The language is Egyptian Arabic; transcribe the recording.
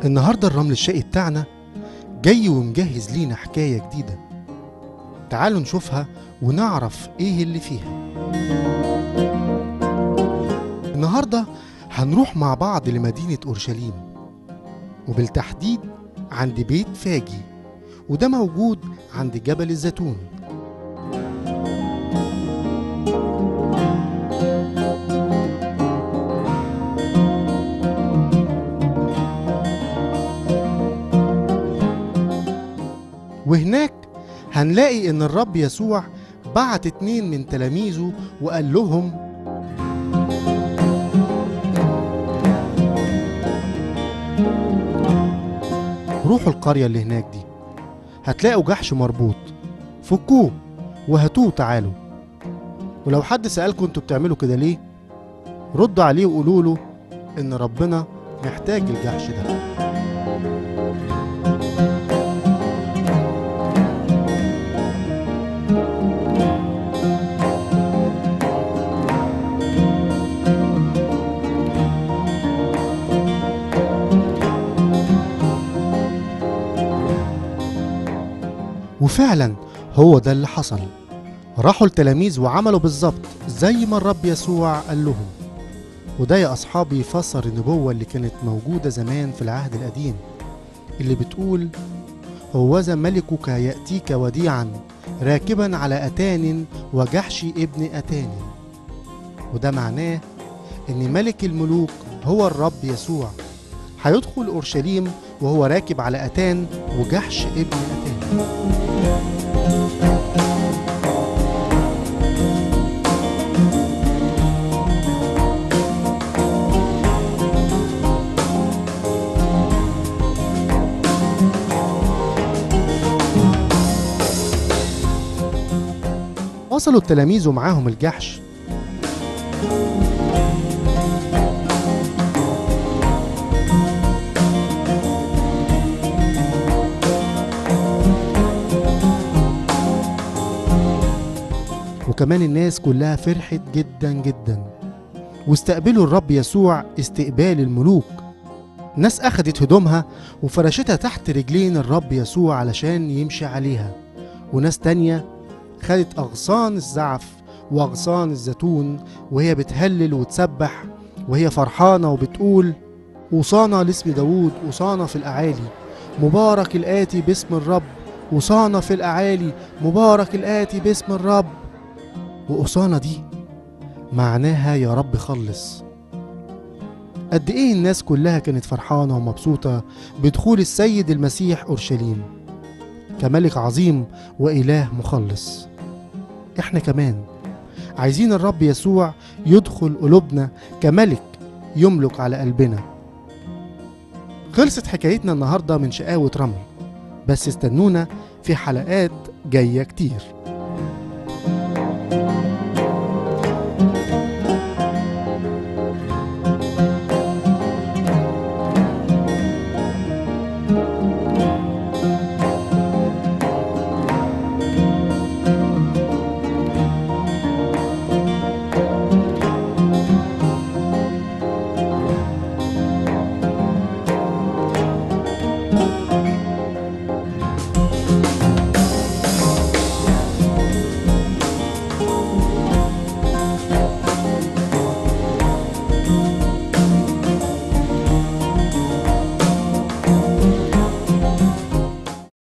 النهاردة الرمل الشقي بتاعنا جاي ومجهز لينا حكاية جديدة تعالوا نشوفها ونعرف ايه اللي فيها النهاردة هنروح مع بعض لمدينة أورشليم وبالتحديد عند بيت فاجي وده موجود عند جبل الزيتون وهناك هنلاقي ان الرب يسوع بعت اتنين من تلاميذه وقال لهم روحوا القرية اللي هناك دي هتلاقوا جحش مربوط فكوه وهاتوه تعالوا ولو حد سألكم انتوا بتعملوا كده ليه ردوا عليه وقولوا له ان ربنا محتاج الجحش ده وفعلا هو ده اللي حصل راحوا التلاميذ وعملوا بالظبط زي ما الرب يسوع قال لهم وده يا أصحابي يفسر النبوة اللي كانت موجودة زمان في العهد القديم اللي بتقول هوذا ملكك يأتيك وديعا راكبا على أتان وجحش ابن أتان وده معناه إن ملك الملوك هو الرب يسوع هيدخل أورشليم وهو راكب على أتان وجحش ابن أتان وصلوا التلاميذ ومعاهم الجحش وكمان الناس كلها فرحت جدا جدا واستقبلوا الرب يسوع استقبال الملوك ناس أخدت هدومها وفرشتها تحت رجلين الرب يسوع علشان يمشي عليها وناس تانية خدت أغصان الزعف وأغصان الزيتون وهي بتهلل وتسبح وهي فرحانة وبتقول وصانا لاسم داوود وصانا في الأعالي مبارك الآتي باسم الرب وصانا في الأعالي مبارك الآتي باسم الرب وأصانة دي معناها يا رب خلص قد إيه الناس كلها كانت فرحانة ومبسوطة بدخول السيد المسيح أورشليم كملك عظيم وإله مخلص إحنا كمان عايزين الرب يسوع يدخل قلوبنا كملك يملك على قلبنا خلصت حكايتنا النهاردة من شقاوة رمل بس استنونا في حلقات جاية كتير